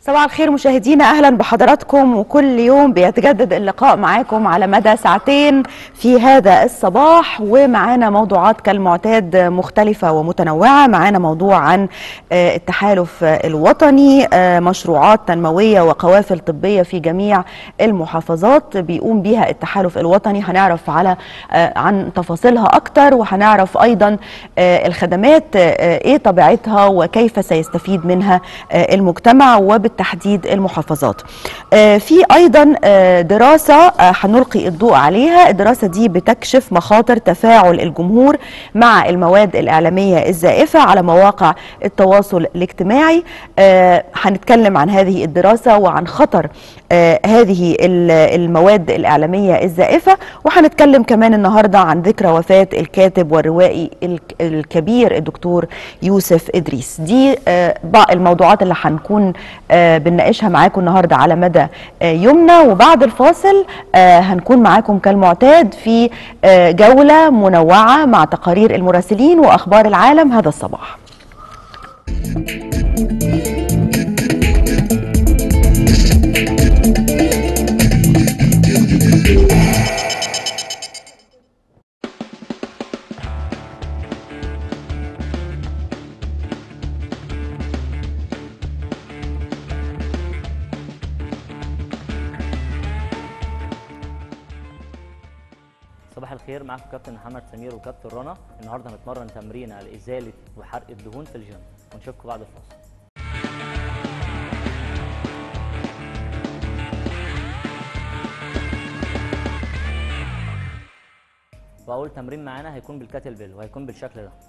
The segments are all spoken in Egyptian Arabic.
صباح الخير مشاهدينا اهلا بحضراتكم وكل يوم بيتجدد اللقاء معاكم على مدى ساعتين في هذا الصباح ومعانا موضوعات كالمعتاد مختلفه ومتنوعه معانا موضوع عن آه، التحالف الوطني آه، مشروعات تنمويه وقوافل طبيه في جميع المحافظات بيقوم بيها التحالف الوطني هنعرف على آه، عن تفاصيلها اكتر وهنعرف ايضا آه، الخدمات آه، ايه طبيعتها وكيف سيستفيد منها آه، المجتمع وبالتحديد المحافظات آه، في ايضا آه، دراسه آه، هنلقي الضوء عليها الدراسه دي بتكشف مخاطر تفاعل الجمهور مع المواد الاعلاميه الزائفه على مواقع التواصل الاجتماعي آه، هنتكلم عن هذه الدراسه وعن خطر آه، هذه ال- المواد الاعلاميه الزائفه وهنتكلم كمان النهارده عن ذكرى وفاه الكاتب والروائي الك- الكبير الدكتور يوسف ادريس دي آه، بعض الموضوعات اللي هنكون آه، بنناقشها معاكم النهارده على مدى آه، يومنا وبعد الفاصل آه، هنكون معاكم كالمعتاد في آه، جوله منوعه مع تقارير المراسلين واخبار العالم هذا الصباح صباح الخير معكم كابتن محمد سمير وكابتن رنا النهارده هنتمرن تمرين على ازاله وحرق الدهون في الجيم ونشوفكم بعد الفاصل واول تمرين معانا هيكون بالكاتل بيل وهيكون بالشكل ده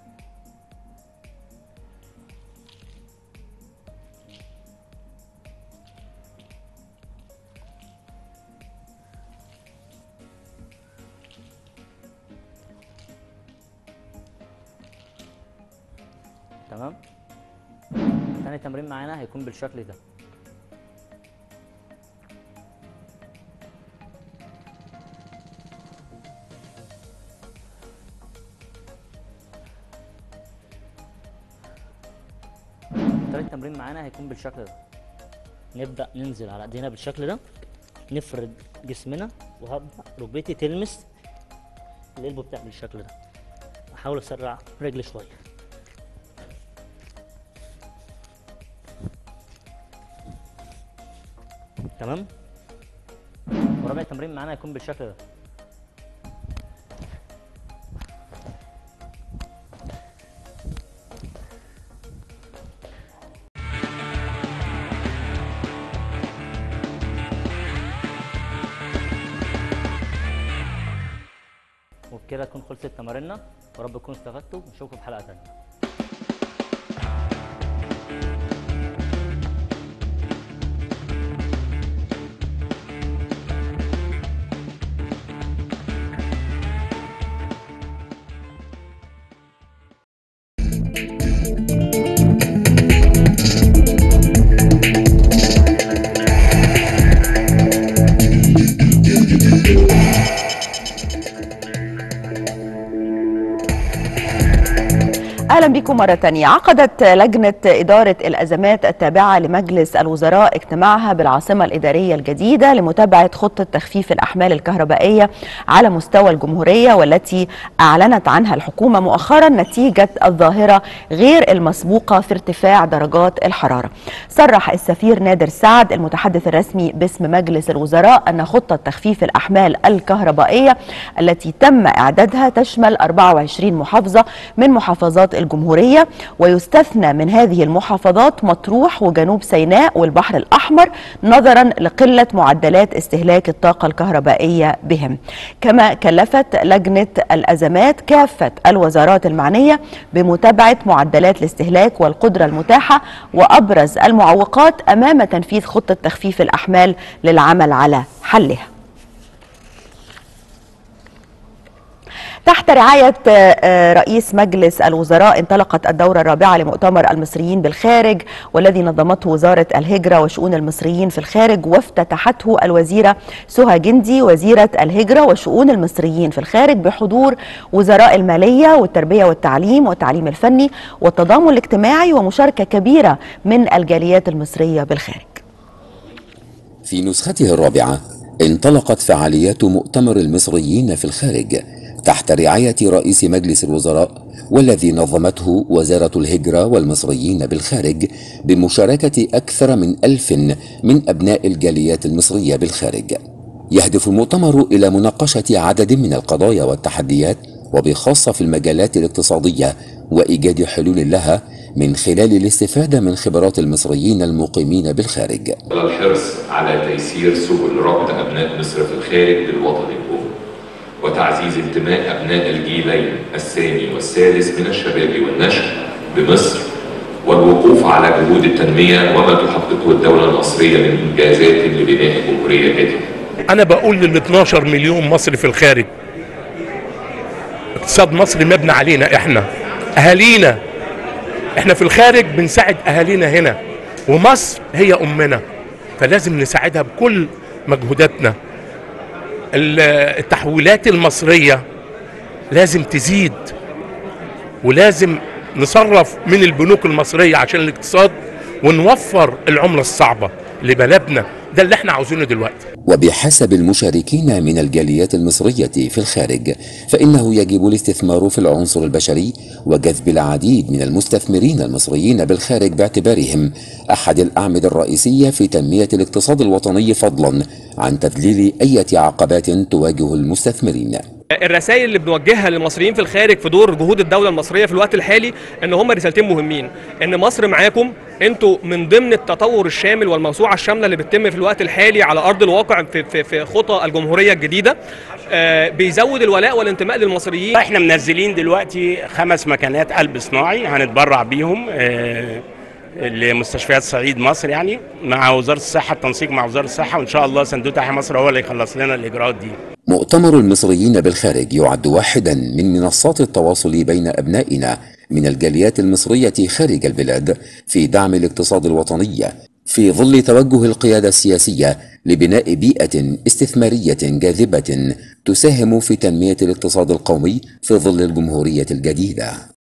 تمام تاني تمرين معانا هيكون بالشكل ده تالت تمرين معانا هيكون بالشكل ده نبدأ ننزل على ايدينا بالشكل ده نفرد جسمنا وهبدأ ركبتي تلمس القلب بتاعي بالشكل ده احاول اسرع رجلي شويه تمام ورابع تمرين معانا هيكون بالشكل ده وبكده تكون خلصت تماريننا ورب تكونوا استفدتوا ونشوفكم في حلقه تانيه اهلا بكم مره تانية عقدت لجنه اداره الازمات التابعه لمجلس الوزراء اجتماعها بالعاصمه الاداريه الجديده لمتابعه خطه تخفيف الاحمال الكهربائيه على مستوى الجمهوريه والتي اعلنت عنها الحكومه مؤخرا نتيجه الظاهره غير المسبوقه في ارتفاع درجات الحراره. صرح السفير نادر سعد المتحدث الرسمي باسم مجلس الوزراء ان خطه تخفيف الاحمال الكهربائيه التي تم اعدادها تشمل 24 محافظه من محافظات الجمهوريه ويستثنى من هذه المحافظات مطروح وجنوب سيناء والبحر الاحمر نظرا لقله معدلات استهلاك الطاقه الكهربائيه بهم. كما كلفت لجنه الازمات كافه الوزارات المعنيه بمتابعه معدلات الاستهلاك والقدره المتاحه وابرز المعوقات امام تنفيذ خطه تخفيف الاحمال للعمل على حلها. تحت رعاية آه، رئيس مجلس الوزراء انطلقت الدورة الرابعة لمؤتمر المصريين بالخارج والذي نظمته وزارة الهجرة وشؤون المصريين في الخارج وافتتحته الوزيرة سهى جندي وزيرة الهجرة وشؤون المصريين في الخارج بحضور وزراء المالية والتربية والتعليم والتعليم الفني والتضامن الاجتماعي ومشاركة كبيرة من الجاليات المصرية بالخارج في نسخته الرابعة انطلقت فعاليات مؤتمر المصريين في الخارج تحت رعاية رئيس مجلس الوزراء والذي نظمته وزارة الهجرة والمصريين بالخارج بمشاركة أكثر من ألف من أبناء الجاليات المصرية بالخارج يهدف المؤتمر إلى مناقشة عدد من القضايا والتحديات وبخاصة في المجالات الاقتصادية وإيجاد حلول لها من خلال الاستفادة من خبرات المصريين المقيمين بالخارج الحرص على تيسير سبل ربط أبناء مصر في الخارج بالوطن الأم وتعزيز انتماء أبناء الجيلين الثاني والثالث من الشباب والنشء بمصر والوقوف على جهود التنمية وما تحققه الدولة المصرية من إنجازات لبناء جمهورية جديدة انا بقول لل 12 مليون مصري في الخارج اقتصاد مصر مبني علينا احنا اهالينا احنا في الخارج بنساعد اهالينا هنا ومصر هي امنا فلازم نساعدها بكل مجهوداتنا ال- التحويلات المصريه لازم تزيد ولازم نصرف من البنوك المصريه عشان الاقتصاد ونوفر العمله الصعبه لبلدنا ده اللي احنا عاوزينه دلوقتي وبحسب المشاركين من الجاليات المصرية في الخارج فإنه يجب الاستثمار في العنصر البشري وجذب العديد من المستثمرين المصريين بالخارج باعتبارهم أحد الأعمدة الرئيسية في تنمية الاقتصاد الوطني فضلا عن تذليل أي عقبات تواجه المستثمرين الرسائل اللي بنوجهها للمصريين في الخارج في دور جهود الدوله المصريه في الوقت الحالي ان هم رسالتين مهمين ان مصر معاكم انتوا من ضمن التطور الشامل والموسوعه الشامله اللي بتتم في الوقت الحالي على ارض الواقع في في, في خطى الجمهوريه الجديده آه، بيزود الولاء والانتماء للمصريين احنا منزلين دلوقتي خمس مكانات قلب صناعي هنتبرع بيهم آه، لمستشفيات صعيد مصر يعني مع وزاره الصحه التنسيق مع وزاره الصحه وان شاء الله صندوق تحيا مصر هو اللي يخلص لنا الاجراءات دي مؤتمر المصريين بالخارج يعد واحدا من منصات التواصل بين أبنائنا من الجاليات المصرية خارج البلاد في دعم الاقتصاد الوطني في ظل توجه القيادة السياسية لبناء بيئة استثمارية جاذبة تساهم في تنمية الاقتصاد القومي في ظل الجمهورية الجديدة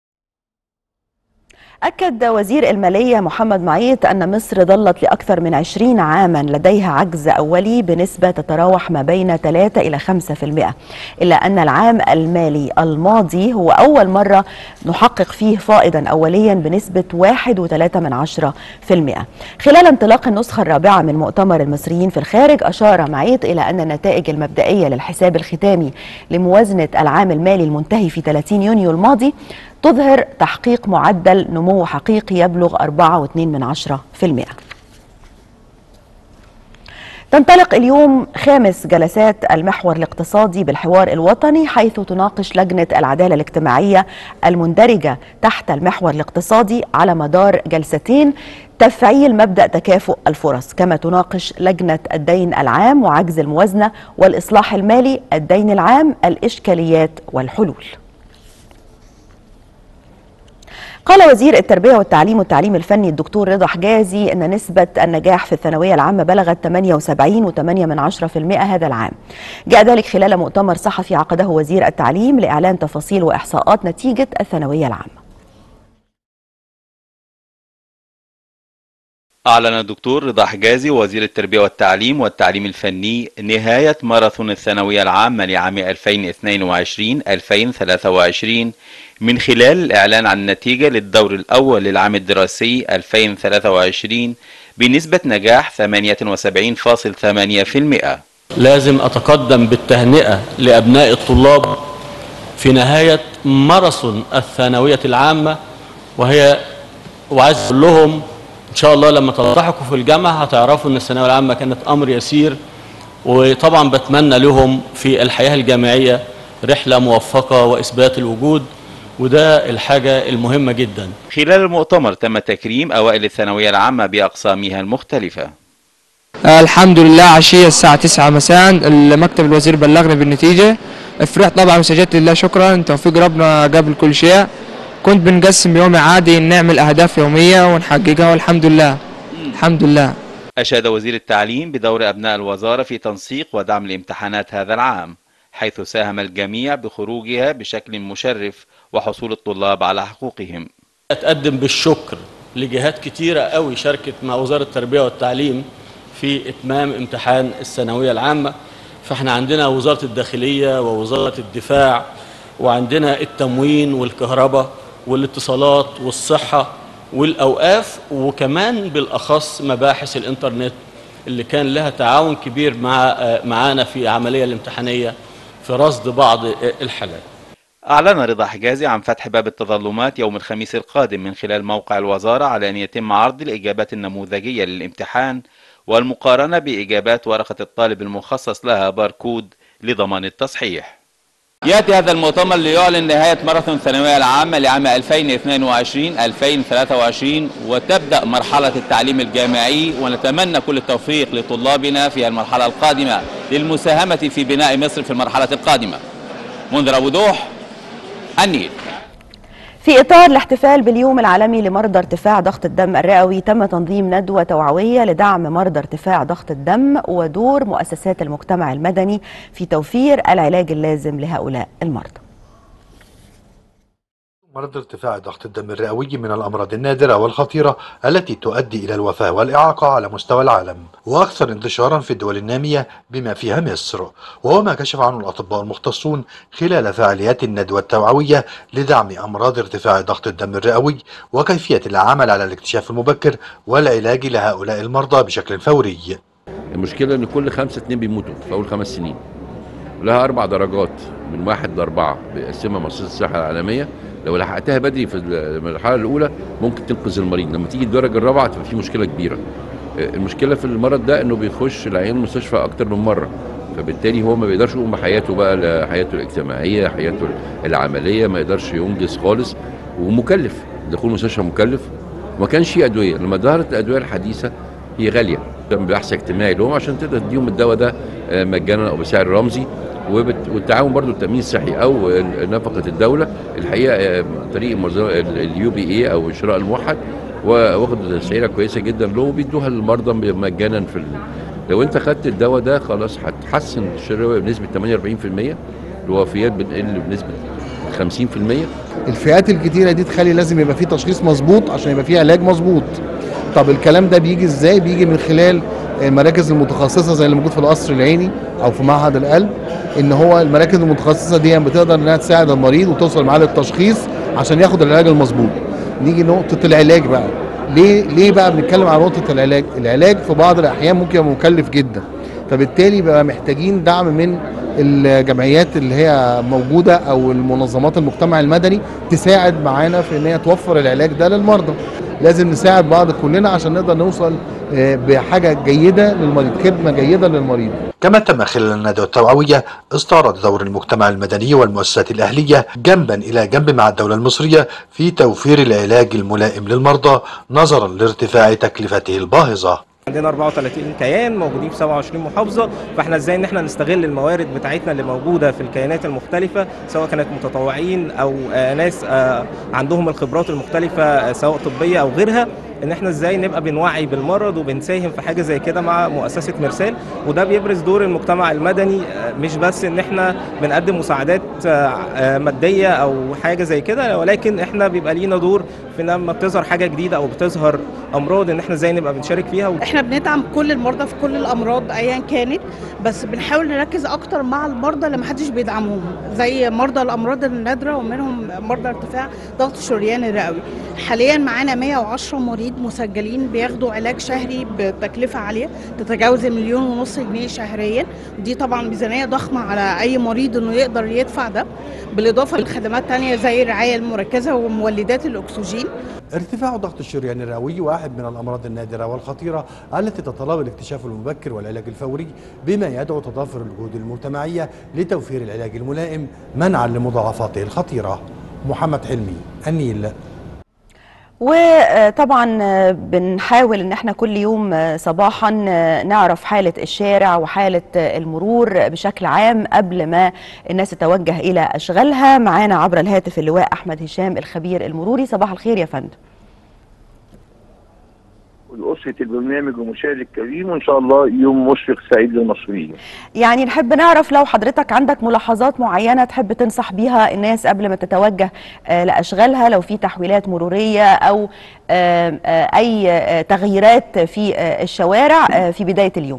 أكد وزير المالية محمد معيط أن مصر ظلت لأكثر من 20 عاما لديها عجز أولي بنسبة تتراوح ما بين 3 إلى 5% إلا أن العام المالي الماضي هو أول مرة نحقق فيه فائضا أوليا بنسبة 1.3 من عشرة في المئة خلال انطلاق النسخة الرابعة من مؤتمر المصريين في الخارج أشار معيط إلى أن النتائج المبدئية للحساب الختامي لموازنة العام المالي المنتهي في 30 يونيو الماضي تظهر تحقيق معدل نمو حقيقي يبلغ 4.2 من عشرة في المئة تنطلق اليوم خامس جلسات المحور الاقتصادي بالحوار الوطني حيث تناقش لجنة العدالة الاجتماعية المندرجة تحت المحور الاقتصادي على مدار جلستين تفعيل مبدأ تكافؤ الفرص كما تناقش لجنة الدين العام وعجز الموازنة والإصلاح المالي الدين العام الإشكاليات والحلول قال وزير التربية والتعليم والتعليم الفني الدكتور رضا حجازي أن نسبة النجاح في الثانوية العامة بلغت 78.8 من عشرة في المئة هذا العام جاء ذلك خلال مؤتمر صحفي عقده وزير التعليم لإعلان تفاصيل وإحصاءات نتيجة الثانوية العامة أعلن الدكتور رضا حجازي وزير التربية والتعليم والتعليم الفني نهاية ماراثون الثانوية العامة لعام 2022-2023 من خلال الإعلان عن النتيجة للدور الأول للعام الدراسي 2023 بنسبة نجاح 78.8% لازم أتقدم بالتهنئة لأبناء الطلاب في نهاية ماراثون الثانوية العامة وهي وعايز أقول لهم إن شاء الله لما تلتحقوا في الجامعة هتعرفوا إن الثانوية العامة كانت أمر يسير وطبعا بتمنى لهم في الحياة الجامعية رحلة موفقة وإثبات الوجود وده الحاجة المهمة جدا خلال المؤتمر تم تكريم أوائل الثانوية العامة بأقسامها المختلفة الحمد لله عشية الساعة 9 مساء المكتب الوزير بلغني بالنتيجة فرحت طبعا وسجدت لله شكرا توفيق ربنا قبل كل شيء كنت بنقسم يومي عادي نعمل أهداف يومية ونحققها والحمد لله الحمد لله أشاد وزير التعليم بدور أبناء الوزارة في تنسيق ودعم الامتحانات هذا العام حيث ساهم الجميع بخروجها بشكل مشرف وحصول الطلاب على حقوقهم أتقدم بالشكر لجهات كتيرة قوي شاركت مع وزارة التربية والتعليم في في اتمام امتحان الثانويه العامه فاحنا عندنا وزاره الداخليه ووزاره الدفاع وعندنا التموين والكهرباء والاتصالات والصحه والاوقاف وكمان بالاخص مباحث الانترنت اللي كان لها تعاون كبير مع معانا في العمليه الامتحانيه في رصد بعض الحالات أعلن رضا حجازي عن فتح باب التظلمات يوم الخميس القادم من خلال موقع الوزارة على أن يتم عرض الإجابات النموذجية للامتحان والمقارنة بإجابات ورقة الطالب المخصص لها باركود لضمان التصحيح ياتي هذا المؤتمر ليعلن نهايه ماراثون الثانويه العامه لعام 2022-2023 وتبدا مرحله التعليم الجامعي ونتمنى كل التوفيق لطلابنا في المرحله القادمه للمساهمه في بناء مصر في المرحله القادمه. منذر ابو دوح النيل. في إطار الاحتفال باليوم العالمي لمرضى ارتفاع ضغط الدم الرئوي تم تنظيم ندوة توعوية لدعم مرضى ارتفاع ضغط الدم ودور مؤسسات المجتمع المدني في توفير العلاج اللازم لهؤلاء المرضى مرض ارتفاع ضغط الدم الرئوي من الأمراض النادرة والخطيرة التي تؤدي إلى الوفاة والإعاقة على مستوى العالم وأكثر انتشارا في الدول النامية بما فيها مصر وهو ما كشف عنه الأطباء المختصون خلال فعاليات الندوة التوعوية لدعم أمراض ارتفاع ضغط الدم الرئوي وكيفية العمل على الاكتشاف المبكر والعلاج لهؤلاء المرضى بشكل فوري المشكلة إن كل خمسة اتنين بيموتوا في أول خمس سنين لها أربع درجات من واحد لأربعة بيقسمها مؤسسة الصحة العالمية لو لحقتها بدري في المرحله الاولى ممكن تنقذ المريض لما تيجي الدرجه الرابعه تبقى في مشكله كبيره المشكله في المرض ده انه بيخش العيان المستشفى اكتر من مره فبالتالي هو ما بيقدرش يقوم بحياته بقى حياته الاجتماعيه حياته العمليه ما يقدرش ينجز خالص ومكلف دخول المستشفى مكلف وما كانش في ادويه لما ظهرت الادويه الحديثه هي غاليه بحث اجتماعي لهم عشان تقدر تديهم الدواء ده مجانا او بسعر رمزي والتعاون برضو التامين الصحي او نفقه الدوله الحقيقه طريق اليو بي اي او الشراء الموحد واخد تسعيره كويسه جدا له وبيدوها للمرضى مجانا في ال... لو انت خدت الدواء ده خلاص هتحسن الشراء بنسبه 48% الوفيات بتقل بنسبه 50% الفئات الكتيره دي تخلي لازم يبقى في تشخيص مظبوط عشان يبقى في علاج مظبوط طب الكلام ده بيجي ازاي بيجي من خلال المراكز المتخصصه زي اللي موجود في القصر العيني او في معهد القلب ان هو المراكز المتخصصه دي بتقدر انها تساعد المريض وتوصل معاه للتشخيص عشان ياخد العلاج المظبوط نيجي نقطه العلاج بقى ليه ليه بقى بنتكلم على نقطه العلاج العلاج في بعض الاحيان ممكن يبقى مكلف جدا فبالتالي بقى محتاجين دعم من الجمعيات اللي هي موجوده او المنظمات المجتمع المدني تساعد معانا في ان هي توفر العلاج ده للمرضى لازم نساعد بعض كلنا عشان نقدر نوصل بحاجه جيده للمريض خدمه جيده للمريض كما تم خلال الندوة التوعوية استعرض دور المجتمع المدني والمؤسسات الأهلية جنبا إلى جنب مع الدولة المصرية في توفير العلاج الملائم للمرضى نظرا لارتفاع تكلفته الباهظة عندنا 34 كيان موجودين في 27 محافظه فاحنا ازاي ان احنا نستغل الموارد بتاعتنا اللي موجوده في الكيانات المختلفه سواء كانت متطوعين او آه ناس آه عندهم الخبرات المختلفه آه سواء طبيه او غيرها ان احنا ازاي نبقى بنوعي بالمرض وبنساهم في حاجه زي كده مع مؤسسه مرسال وده بيبرز دور المجتمع المدني مش بس ان احنا بنقدم مساعدات ماديه او حاجه زي كده ولكن احنا بيبقى لينا دور في لما بتظهر حاجه جديده او بتظهر امراض ان احنا ازاي نبقى بنشارك فيها و... احنا بندعم كل المرضى في كل الامراض ايا كانت بس بنحاول نركز اكتر مع المرضى اللي محدش بيدعمهم زي مرضى الامراض النادره ومنهم مرضى ارتفاع ضغط الشريان الرئوي حاليا معانا 110 مريض مسجلين بياخدوا علاج شهري بتكلفه عاليه تتجاوز المليون ونص جنيه شهريا دي طبعا ميزانيه ضخمه على اي مريض انه يقدر يدفع ده بالاضافه لخدمات تانية زي الرعايه المركزه ومولدات الاكسجين ارتفاع ضغط الشريان الرئوي واحد من الأمراض النادرة والخطيرة التي تتطلب الاكتشاف المبكر والعلاج الفوري بما يدعو تضافر الجهود المجتمعية لتوفير العلاج الملائم منعا لمضاعفاته الخطيرة محمد حلمي النيل وطبعا بنحاول ان احنا كل يوم صباحا نعرف حالة الشارع وحالة المرور بشكل عام قبل ما الناس تتوجه الى اشغالها معانا عبر الهاتف اللواء احمد هشام الخبير المروري صباح الخير يا فندم ولأسرة البرنامج ومشاهد الكريم وإن شاء الله يوم مشرق سعيد للمصريين يعني نحب نعرف لو حضرتك عندك ملاحظات معينة تحب تنصح بيها الناس قبل ما تتوجه آه، لأشغالها لو في تحويلات مرورية أو آه، آه، أي آه، تغييرات في آه، الشوارع آه، في بداية اليوم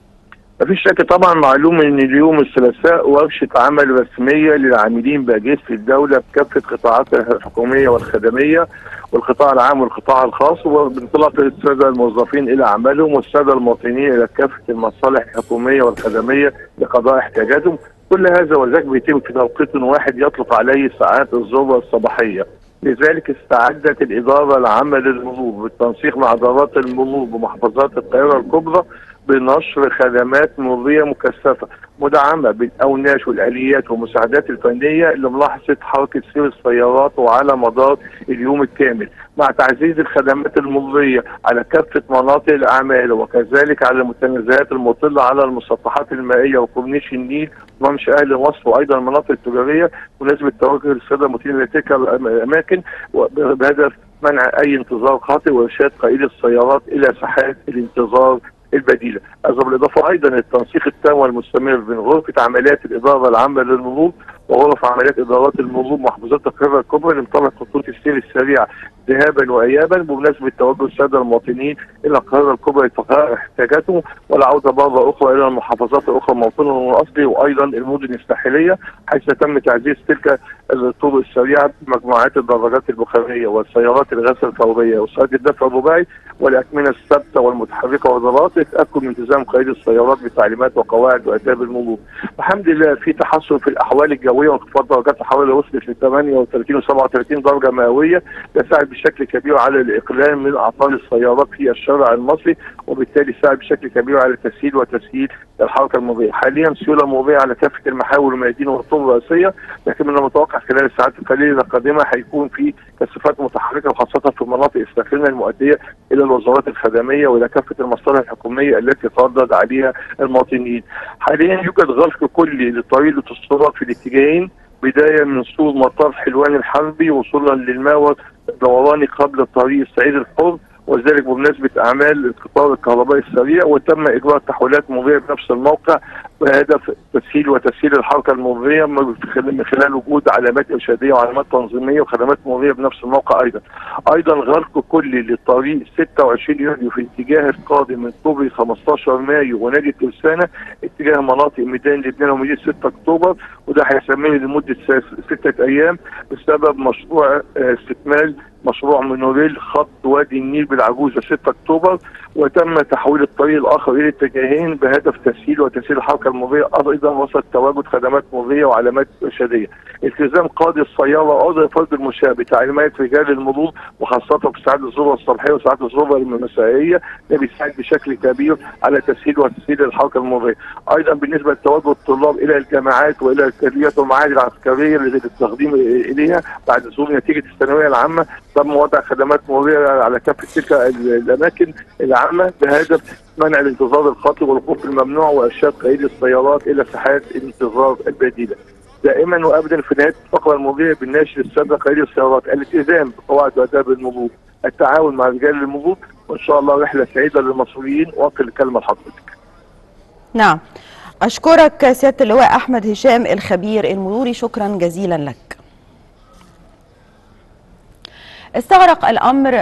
مفيش شك طبعا معلوم ان اليوم الثلاثاء ورشه عمل رسميه للعاملين باجهزه الدوله بكافه قطاعاتها الحكوميه والخدميه والقطاع العام والقطاع الخاص وبانطلاق الساده الموظفين الى اعمالهم والساده المواطنين الى كافه المصالح الحكوميه والخدميه لقضاء احتياجاتهم كل هذا وذاك بيتم في توقيت واحد يطلق عليه ساعات الذروه الصباحيه لذلك استعدت الإدارة العامة للمرور بالتنسيق مع إدارات المرور بمحافظات القاهرة الكبرى بنشر خدمات مرورية مكثفة مدعمة بالأوناش والآليات والمساعدات الفنية لملاحظة حركة سير السيارات وعلى مدار اليوم الكامل مع تعزيز الخدمات المرورية على كافة مناطق الأعمال وكذلك على المتنزهات المطلة على المسطحات المائية وكورنيش النيل وممشى أهل مصر وأيضا المناطق التجارية بمناسبة توجه السادة المديرين لتلك الأماكن بهدف منع أي انتظار خاطئ وإرشاد قائد السيارات إلى ساحات الانتظار البديله، هذا بالاضافه ايضا التنسيق التام والمستمر بين غرفه عمليات الاداره العامه للمرور وغرف عمليات ادارات المرور محافظات القاهره الكبرى لمتابعه خطوط السير السريع ذهابا وايابا بمناسبه توجه الساده المواطنين الى القاهره الكبرى لتقرير احتياجاتهم والعوده مره اخرى الى المحافظات الاخرى موطنهم الاصلي وايضا المدن الساحليه حيث تم تعزيز تلك الطرق السريعه بمجموعات الدراجات البخاريه والسيارات الغسل الفوريه وسيارات الدفع الرباعي والاكمنه الثابته والمتحركه والضربات لتاكد من التزام قائد السيارات بتعليمات وقواعد واداب المرور. الحمد لله في تحسن في الاحوال الجويه وانخفاض درجات الحراره وصلت ل 38 و 37 درجه مئويه يساعد بشكل كبير على الاقلال من اعطال السيارات في الشارع المصري وبالتالي يساعد بشكل كبير على تسهيل وتسهيل الحركه المروريه. حاليا سيوله مروريه على كافه المحاور والميادين والطرق الرئيسيه لكن من المتوقع خلال الساعات القليله القادمه هيكون في كثافات متحركه وخاصه في المناطق الساخنه المؤديه الى الوزارات الخدميه والى كافه المصالح الحكوميه التي تردد عليها المواطنين. حاليا يوجد غلق كلي للطريق للتصديرات في الاتجاهين بدايه من سور مطار حلوان الحربي وصولا للماور الدوراني قبل الطريق السعيد الحر وذلك بمناسبه اعمال القطار الكهربائي السريع وتم اجراء تحويلات مروريه بنفس الموقع بهدف تسهيل وتسهيل الحركه المروريه من خلال وجود علامات ارشاديه وعلامات تنظيميه وخدمات مروريه بنفس الموقع ايضا. ايضا غلق كلي للطريق 26 يوليو في اتجاه القادم من كوبري 15 مايو ونادي ترسانه اتجاه مناطق ميدان لبنان ومدينه 6 اكتوبر وده هيستمر لمده سته ايام بسبب مشروع استكمال مشروع مونوريل خط وادي النيل بالعجوزه 6 اكتوبر وتم تحويل الطريق الاخر الى اتجاهين بهدف تسهيل وتسهيل الحركه المروريه ايضا وسط تواجد خدمات مروريه وعلامات ارشاديه. التزام قاضي السياره عضو فرد المشاة بتعليمات رجال المرور وخاصه في ساعات الذروه الصباحيه وساعات الذروه المسائيه ده بيساعد بشكل كبير على تسهيل وتسهيل الحركه المروريه. ايضا بالنسبه لتوجه الطلاب الى الجامعات والى الكليات والمعاهد العسكريه للتقديم اليها بعد ظهور نتيجه الثانويه العامه تم وضع خدمات مروريه على كافه تلك الاماكن العامه بهدف منع الانتظار الخاطئ والوقوف الممنوع وارشاد قائد السيارات الى ساحات الانتظار البديله. دائما وابدا في نهايه الفقره المروريه بالناشر السابق قائد السيارات الالتزام بقواعد واداب المرور، التعاون مع رجال المرور وان شاء الله رحله سعيده للمصريين واصل الكلمه لحضرتك. نعم أشكرك سيادة اللواء أحمد هشام الخبير المروري شكرا جزيلا لك استغرق الأمر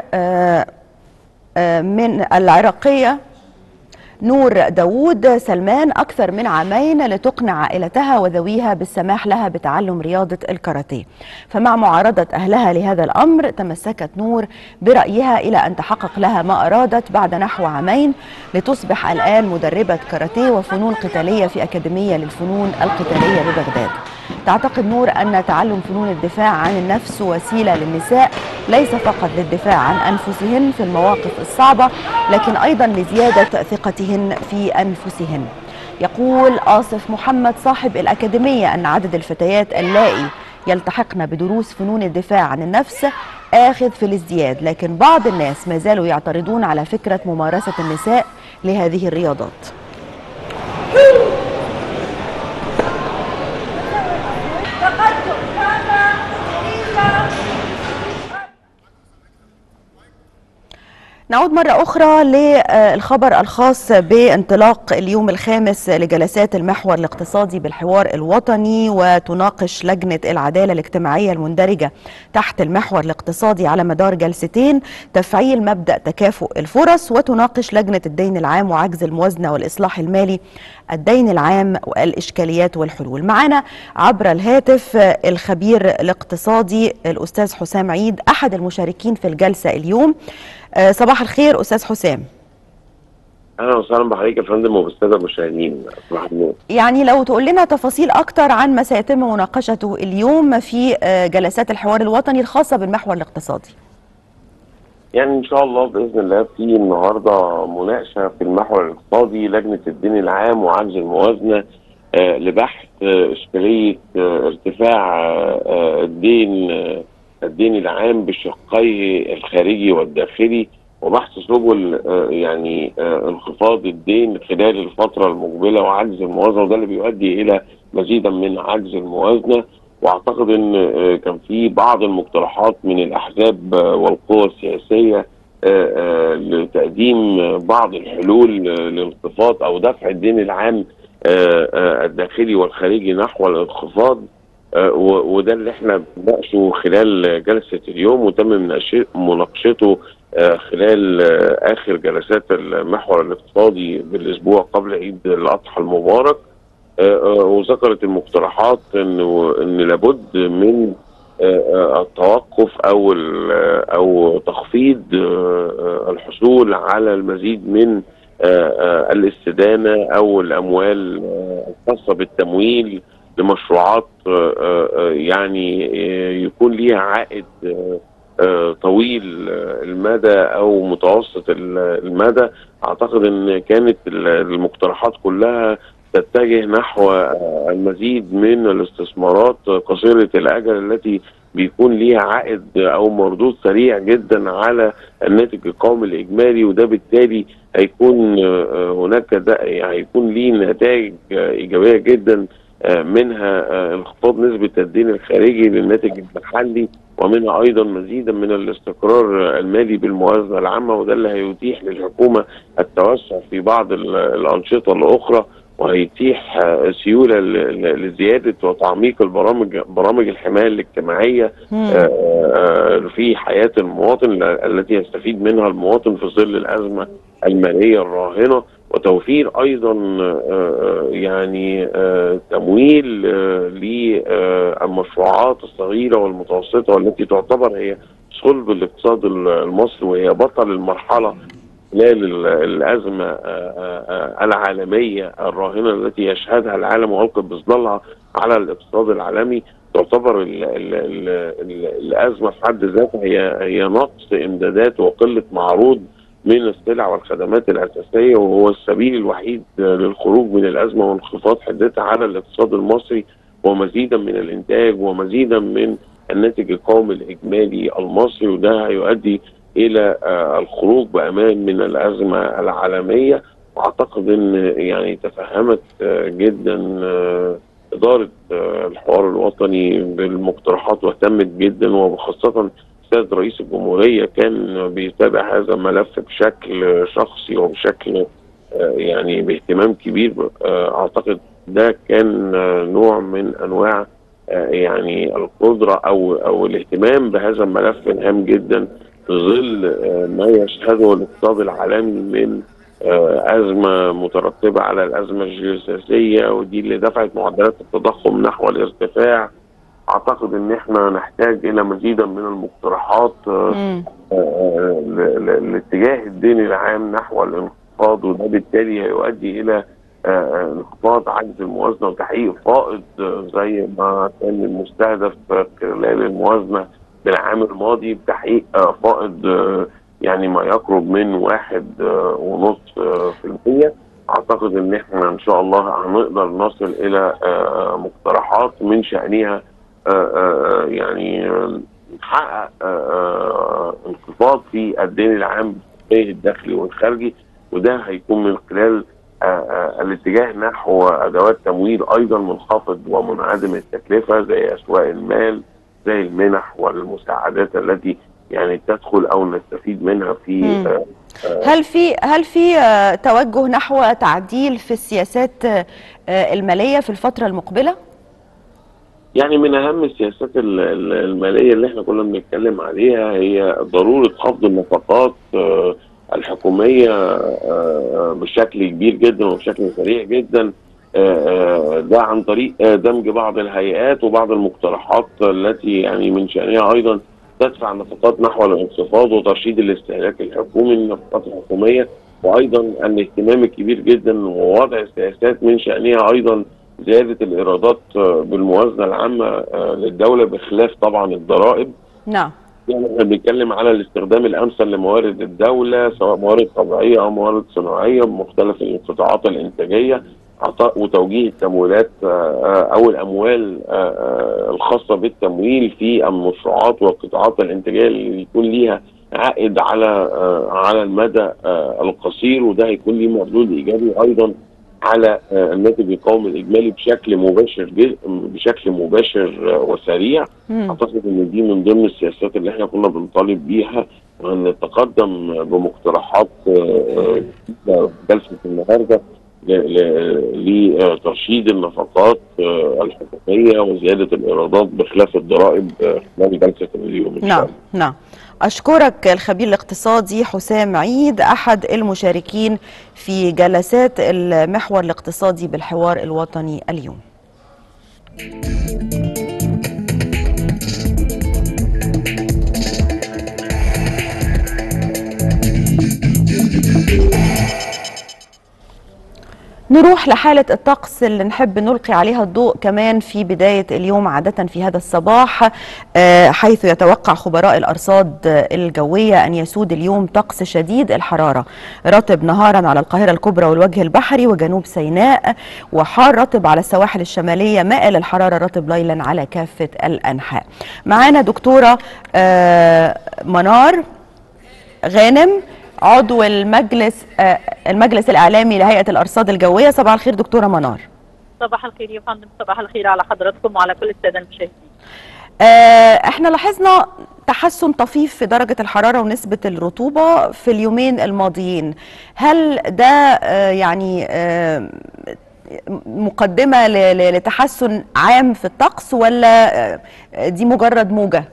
من العراقية نور داوود سلمان أكثر من عامين لتقنع عائلتها وذويها بالسماح لها بتعلم رياضة الكاراتيه فمع معارضة أهلها لهذا الأمر تمسكت نور برأيها إلى أن تحقق لها ما أرادت بعد نحو عامين لتصبح الآن مدربة كاراتيه وفنون قتالية في أكاديمية للفنون القتالية ببغداد تعتقد نور أن تعلم فنون الدفاع عن النفس وسيلة للنساء ليس فقط للدفاع عن أنفسهن في المواقف الصعبة لكن أيضا لزيادة ثقتهن في أنفسهن يقول آصف محمد صاحب الأكاديمية أن عدد الفتيات اللائي يلتحقن بدروس فنون الدفاع عن النفس آخذ في الازدياد لكن بعض الناس ما زالوا يعترضون على فكرة ممارسة النساء لهذه الرياضات نعود مرة أخرى للخبر الخاص بانطلاق اليوم الخامس لجلسات المحور الاقتصادي بالحوار الوطني وتناقش لجنة العدالة الاجتماعية المندرجة تحت المحور الاقتصادي على مدار جلستين تفعيل مبدأ تكافؤ الفرص وتناقش لجنة الدين العام وعجز الموازنة والإصلاح المالي الدين العام والإشكاليات والحلول معنا عبر الهاتف الخبير الاقتصادي الأستاذ حسام عيد أحد المشاركين في الجلسة اليوم آه، صباح الخير أستاذ حسام اهلا وسهلا بحضرتك يا فندم وبالساده المشاهدين صباح النور يعني لو تقول لنا تفاصيل أكتر عن ما سيتم مناقشته اليوم في آه، جلسات الحوار الوطني الخاصة بالمحور الاقتصادي يعني ان شاء الله باذن الله في النهارده مناقشه في المحور الاقتصادي لجنه الدين العام وعجز الموازنه آه، لبحث آه، اشكاليه آه، ارتفاع آه، آه، الدين آه، الدين العام بشقيه الخارجي والداخلي وبحث سبل آه، يعني آه، انخفاض الدين خلال الفتره المقبله وعجز الموازنه وده اللي بيؤدي الى مزيدا من عجز الموازنه واعتقد ان آه، كان في بعض المقترحات من الاحزاب آه، والقوى السياسيه آه، آه، لتقديم آه، بعض الحلول آه، لانخفاض او دفع الدين العام آه، آه، الداخلي والخارجي نحو الانخفاض آه، و- وده اللي احنا بنناقشه خلال جلسه اليوم وتم مناقش- مناقشته آه، خلال آه، اخر جلسات المحور الاقتصادي بالاسبوع قبل عيد الاضحى المبارك آه، آه، وذكرت المقترحات انه ان لابد من آه، آه، التوقف او ال- آه، او تخفيض آه، آه، الحصول على المزيد من آه، آه، الاستدانه او الاموال آه، الخاصه بالتمويل لمشروعات آه، آه، آه، يعني آه، يكون ليها عائد آه، آه، طويل آه، المدى او متوسط ال- المدى اعتقد ان كانت ال- المقترحات كلها تتجه نحو آه، المزيد من الاستثمارات قصيره الاجل التي بيكون ليها عائد او مردود سريع جدا على الناتج القومي الاجمالي وده بالتالي هيكون آه، آه، هناك ده يعني هيكون ليه نتائج آه، ايجابيه جدا آه، منها آه، انخفاض نسبه الدين الخارجي للناتج المحلي ومنها ايضا مزيدا من الاستقرار المالي بالموازنه العامه وده اللي هيتيح للحكومه التوسع في بعض ال- الانشطه الاخرى وهيتيح آه، سيوله ل- ل- لزياده وتعميق البرامج برامج الحمايه الاجتماعيه آه، آه، في حياه المواطن ال- التي يستفيد منها المواطن في ظل الازمه الماليه الراهنه وتوفير ايضا آه، آه، يعني آه، تمويل آه، للمشروعات الصغيره والمتوسطه والتي تعتبر هي صلب الاقتصاد المصري وهي بطل المرحله خلال ال- الازمه آه، آه، آه، العالميه الراهنه التي يشهدها العالم والقت بظلالها على الاقتصاد العالمي تعتبر ال ال ال ال الازمه في حد ذاتها هي هي نقص امدادات وقله معروض من السلع والخدمات الاساسيه وهو السبيل الوحيد آه، للخروج من الازمه وانخفاض حدتها على الاقتصاد المصري ومزيدا من الانتاج ومزيدا من الناتج القومي الاجمالي المصري وده هيؤدي الى آه، الخروج بامان من الازمه العالميه واعتقد ان يعني تفهمت آه، جدا آه، اداره آه، الحوار الوطني بالمقترحات واهتمت جدا وخاصه السيد رئيس الجمهوريه كان بيتابع هذا الملف بشكل شخصي وبشكل آه، يعني باهتمام كبير آه، اعتقد ده كان آه، نوع من انواع آه، يعني القدره او او الاهتمام بهذا الملف هام جدا في ظل آه، ما يشهده الاقتصاد العالمي من آه، أزمة مترتبة على الأزمة الجيوسياسية ودي اللي دفعت معدلات التضخم نحو الارتفاع أعتقد إن إحنا نحتاج إلى مزيدا من المقترحات آه، آه، ل- ل- لاتجاه الدين العام نحو الانخفاض وده بالتالي هيؤدي إلى آه، انخفاض عجز الموازنة وتحقيق فائض آه، زي ما كان المستهدف خلال الموازنة بالعام الماضي بتحقيق آه، فائض آه، يعني ما يقرب من واحد آه، ونص آه، في المية اعتقد ان احنا ان شاء الله هنقدر نصل الى آه، مقترحات من شأنها آه، آه، يعني آه، نحقق آه، آه، انخفاض في الدين العام الداخلي والخارجي وده هيكون من خلال آه، آه، الاتجاه نحو ادوات تمويل ايضا منخفض ومنعدم التكلفه زي اسواق المال زي المنح والمساعدات التي يعني تدخل او نستفيد منها في مم. آه، هل في هل في آه، توجه نحو تعديل في السياسات آه، الماليه في الفتره المقبله؟ يعني من اهم السياسات ال- ال- الماليه اللي احنا كنا بنتكلم عليها هي ضروره خفض النفقات آه، الحكوميه آه، بشكل كبير جدا وبشكل سريع جدا آه، آه، ده عن طريق آه، دمج بعض الهيئات وبعض المقترحات التي يعني من شانها ايضا تدفع النفقات نحو الانخفاض وترشيد الاستهلاك الحكومي للنفقات الحكوميه وايضا الاهتمام الكبير جدا ووضع سياسات من شانها ايضا زياده الايرادات آه، بالموازنه العامه آه، للدوله بخلاف طبعا الضرائب نعم يعني احنا بنتكلم على الاستخدام الامثل لموارد الدوله سواء موارد طبيعيه او موارد صناعيه بمختلف القطاعات الانتاجيه عطاء وتوجيه التمويلات آه، آه، او الاموال آه، آه، الخاصه بالتمويل في المشروعات والقطاعات الانتاجيه اللي يكون ليها عائد على آه، على المدى آه، القصير وده هيكون ليه مردود ايجابي ايضا على آه، الناتج القومي الاجمالي بشكل مباشر جد- بشكل مباشر آه، وسريع مم. اعتقد ان دي من ضمن السياسات اللي احنا كنا بنطالب بيها وان نتقدم بمقترحات آه، آه، جلسه النهارده ل- ل- لترشيد النفقات آه، الحقوقيه وزياده الايرادات بخلاف الضرائب آه، خلال جلسه اليوم ان شاء نعم الله. نعم أشكرك الخبير الاقتصادي حسام عيد أحد المشاركين في جلسات المحور الاقتصادي بالحوار الوطني اليوم نروح لحالة الطقس اللي نحب نلقي عليها الضوء كمان في بداية اليوم عادة في هذا الصباح آه، حيث يتوقع خبراء الأرصاد الجوية أن يسود اليوم طقس شديد الحرارة رطب نهارا على القاهرة الكبرى والوجه البحري وجنوب سيناء وحار رطب على السواحل الشمالية مائل الحرارة رطب ليلا على كافة الأنحاء معانا دكتورة آه، منار غانم عضو المجلس آه، المجلس الإعلامي لهيئة الأرصاد الجوية صباح الخير دكتورة منار صباح الخير يا فندم صباح الخير على حضراتكم وعلى كل الساده المشاهدين آه، احنا لاحظنا تحسن طفيف في درجة الحرارة ونسبة الرطوبة في اليومين الماضيين هل ده آه، يعني آه، مقدمة ل- ل- لتحسن عام في الطقس ولا آه، دي مجرد موجة؟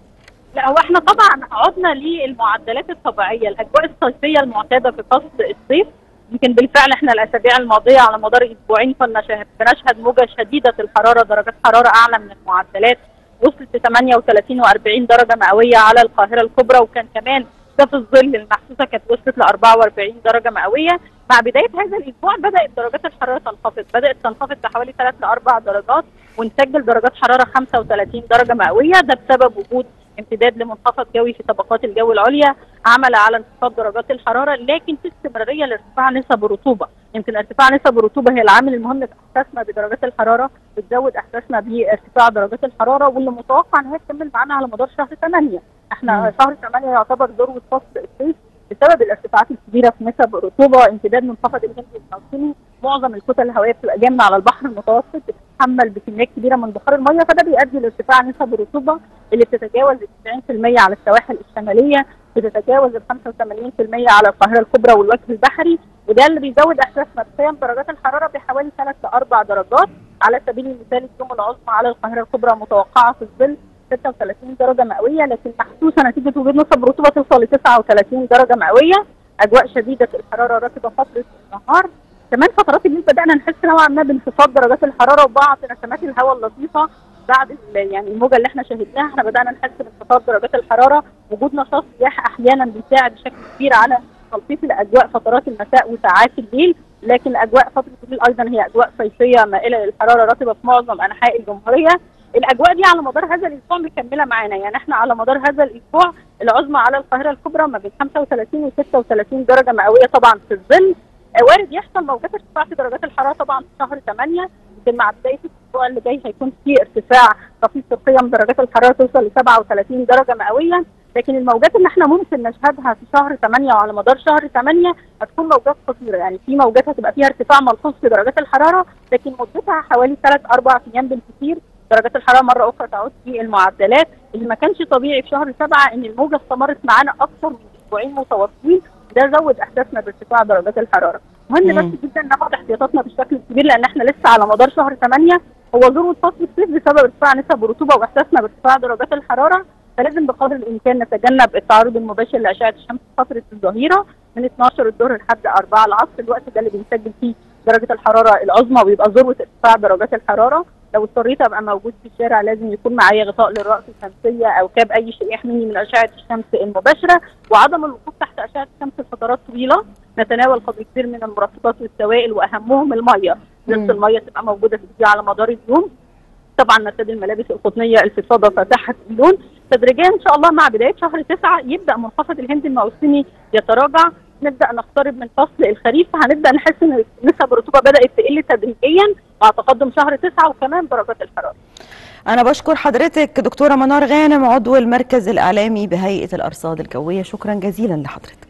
لا هو احنا طبعا عدنا للمعدلات الطبيعيه الاجواء الصيفيه المعتاده في فصل الصيف يمكن بالفعل احنا الاسابيع الماضيه على مدار اسبوعين كنا شاهد- بنشهد موجه شديده الحراره درجات حراره اعلى من المعدلات وصلت ل 38 و40 درجه مئويه على القاهره الكبرى وكان كمان ده في الظل المحسوسه كانت وصلت ل 44 درجه مئويه مع بدايه هذا الاسبوع بدات درجات الحراره تنخفض بدات تنخفض بحوالي 3 ل 4 درجات ونسجل درجات حراره 35 درجه مئويه ده بسبب وجود امتداد لمنخفض جوي في طبقات الجو العليا عمل على انخفاض درجات الحراره لكن في استمراريه لارتفاع نسب الرطوبه يمكن ارتفاع نسب الرطوبه هي العامل المهم في احساسنا بدرجات الحراره بتزود احساسنا بارتفاع درجات الحراره واللي متوقع ان هي تكمل معانا على مدار شهر 8 احنا شهر 8 يعتبر ذروه فصل الصيف بسبب الارتفاعات الكبيره في نسب الرطوبه امتداد منخفض الهند الموسمي معظم الكتل الهوائيه بتبقى جايه من على البحر المتوسط بتتحمل بكميات كبيره من بخار الميه فده بيؤدي لارتفاع نسب الرطوبه اللي بتتجاوز ال 90% على السواحل الشماليه بتتجاوز ال 85% على القاهره الكبرى والوجه البحري وده اللي بيزود احساسنا بقيم درجات الحراره بحوالي 3 ل 4 درجات على سبيل المثال اليوم العظمى على القاهره الكبرى متوقعه في الظل 36 درجه مئويه لكن محسوسه نتيجه وجود نسب رطوبه توصل ل 39 درجه مئويه اجواء شديده الحراره رطبه فتره النهار كمان فترات الليل بدانا نحس نوعا ما بانخفاض درجات الحراره وبعض نسمات الهواء اللطيفه بعد ال- يعني الموجه اللي احنا شاهدناها احنا بدانا نحس بانخفاض درجات الحراره وجود نشاط سياحي احيانا بيساعد بشكل كبير على تلطيف الاجواء فترات المساء وساعات الليل لكن اجواء فتره الليل ايضا هي اجواء صيفيه مائله للحراره رطبه في معظم انحاء الجمهوريه الاجواء دي على مدار هذا الاسبوع مكمله معانا يعني احنا على مدار هذا الاسبوع العظمى على القاهره الكبرى ما بين 35 و 36 درجه مئويه طبعا في الظل آه، وارد يحصل موجات ارتفاع في درجات الحراره طبعا في شهر 8 يمكن مع بدايه الاسبوع اللي جاي هيكون في ارتفاع طفيف في قيم درجات الحراره توصل ل 37 درجه مئويه لكن الموجات اللي احنا ممكن نشهدها في شهر 8 وعلى مدار شهر 8 هتكون موجات قصيره يعني في موجات هتبقى فيها ارتفاع ملحوظ في درجات الحراره لكن مدتها حوالي 3 4 ايام بالكثير درجات الحراره مره اخرى تعود في المعدلات اللي ما كانش طبيعي في شهر 7 ان الموجه استمرت معانا اكثر من اسبوعين متواصلين ده زود احساسنا بارتفاع درجات الحراره مهم مم. بس جدا ناخد احتياطاتنا بالشكل الكبير لان احنا لسه على مدار شهر 8 هو ذروه فصل الصيف بسبب ارتفاع نسب الرطوبه واحساسنا بارتفاع درجات الحراره فلازم بقدر الامكان نتجنب التعرض المباشر لاشعه الشمس في فتره الظهيره من 12 الظهر لحد 4 العصر الوقت ده اللي بنسجل فيه درجه الحراره العظمى وبيبقى ذروه ارتفاع درجات الحراره لو اضطريت ابقى موجود في الشارع لازم يكون معايا غطاء للراس شمسيه او كاب اي شيء يحميني من اشعه الشمس المباشره وعدم الوقوف تحت اشعه الشمس لفترات طويله نتناول قدر كبير من المرطبات والسوائل واهمهم الميه نص الميه تبقى موجوده في الجسم على مدار اليوم طبعا نرتدي الملابس القطنيه الفضفاضه فاتحه اللون تدريجيا ان شاء الله مع بدايه شهر تسعة يبدا منخفض الهند الموسمي يتراجع نبدا نقترب من فصل الخريف هنبدا نحس ان نسب الرطوبه بدات تقل تدريجيا مع تقدم شهر تسعة وكمان درجات الحراره أنا بشكر حضرتك دكتورة منار غانم عضو المركز الإعلامي بهيئة الأرصاد الجوية شكرا جزيلا لحضرتك